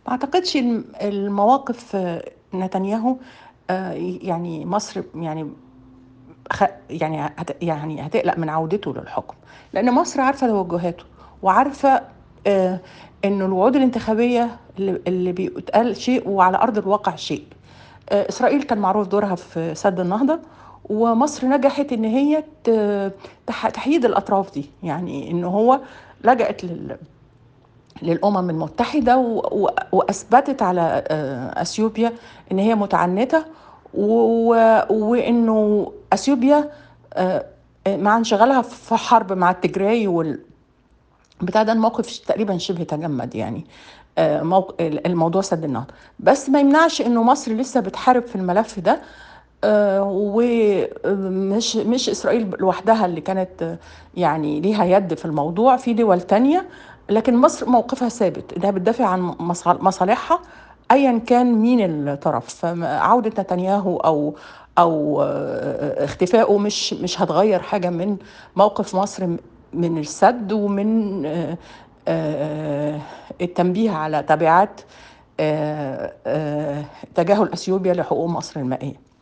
ما أعتقدش الم المواقف نتنياهو آآ يعني مصر يعني خ يعني هت يعني هتقلق من عودته للحكم، لأن مصر عارفة توجهاته، وعارفة آآ إنه الوعود الانتخابية اللي اللي بيتقال شيء وعلى أرض الواقع شيء. آآ إسرائيل كان معروف دورها في سد النهضة، ومصر نجحت إن هي ت تح تحييد الأطراف دي، يعني إن هو لجأت لل للأمم المتحدة و و وأثبتت على آآ أثيوبيا إن هي متعنتة، و وإنه أثيوبيا آآ مع انشغالها في حرب مع التجراي وال بتاع ده الموقف ش تقريبًا شبه تجمد يعني آآ موق ال الموضوع سد النهضة، بس ما يمنعش إنه مصر لسه بتحارب في الملف ده آآ ومش مش إسرائيل لوحدها اللي كانت يعني ليها يد في الموضوع، في دول تانية، لكن مصر موقفها ثابت، إنها بتدافع عن مص مصالحها أيًا كان مين الطرف، فعودة نتنياهو أو أو اختفائه مش مش هتغيّر حاجة من موقف مصر م من السد ومن آآ التنبيه على تبعات آآ آآ تجاهل أثيوبيا لحقوق مصر المائية.